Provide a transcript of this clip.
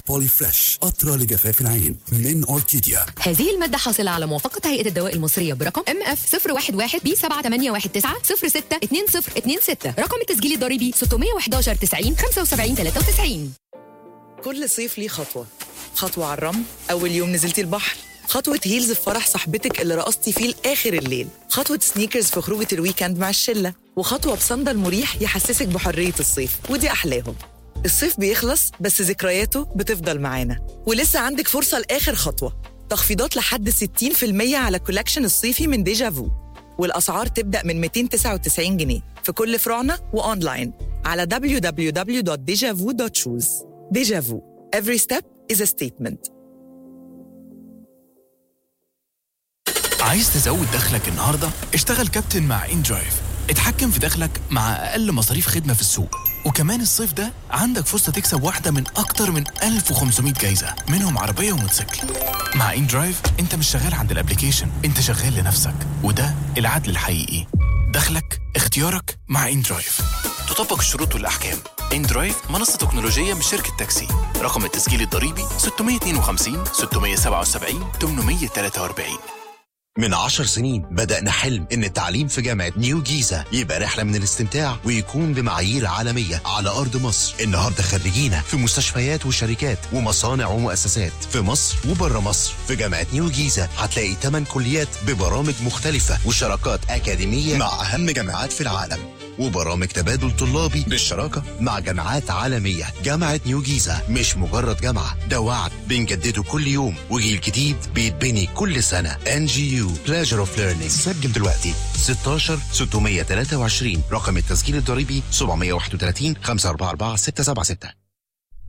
بولي فريش قطرة لجفاف العين من أوركيديا هذه المادة حاصلة على موافقة هيئة الدواء المصرية برقم ام اف 011 بي 7819 062026 رقم التسجيل الضريبي 611 90 75 93 كل صيف ليه خطوة خطوة على الرمل أول يوم نزلتي البحر خطوة هيلز في فرح صاحبتك اللي رقصتي فيه لآخر الليل خطوة سنيكرز في خروجة الويكند مع الشلة وخطوة بصندل مريح يحسسك بحرية الصيف ودي أحلاهم الصيف بيخلص بس ذكرياته بتفضل معانا ولسه عندك فرصة لآخر خطوة تخفيضات لحد 60% على كولكشن الصيفي من ديجافو والأسعار تبدأ من 299 جنيه في كل فروعنا وأونلاين على www.dejavu.shoes ديجافو Every step is a statement عايز تزود دخلك النهارده؟ اشتغل كابتن مع ان درايف اتحكم في دخلك مع اقل مصاريف خدمه في السوق وكمان الصيف ده عندك فرصه تكسب واحده من اكتر من 1500 جايزه منهم عربيه وموتوسيكل مع ان درايف انت مش شغال عند الابليكيشن انت شغال لنفسك وده العدل الحقيقي دخلك اختيارك مع ان درايف تطبق الشروط والاحكام ان درايف منصه تكنولوجيه من شركه تاكسي رقم التسجيل الضريبي 652 677 843 من عشر سنين بدأنا حلم إن التعليم في جامعة نيو جيزة يبقى رحلة من الاستمتاع ويكون بمعايير عالمية على أرض مصر النهاردة خريجينا في مستشفيات وشركات ومصانع ومؤسسات في مصر وبره مصر في جامعة نيو جيزة هتلاقي 8 كليات ببرامج مختلفة وشراكات أكاديمية مع أهم جامعات في العالم وبرامج تبادل طلابي بالشراكة مع جامعات عالمية جامعة نيو جيزة مش مجرد جامعة ده وعد بنجدده كل يوم وجيل جديد بيتبني كل سنة ان جي يو بلاجر اوف ليرنينج سجل دلوقتي 16 623 رقم التسجيل الضريبي 731 544 676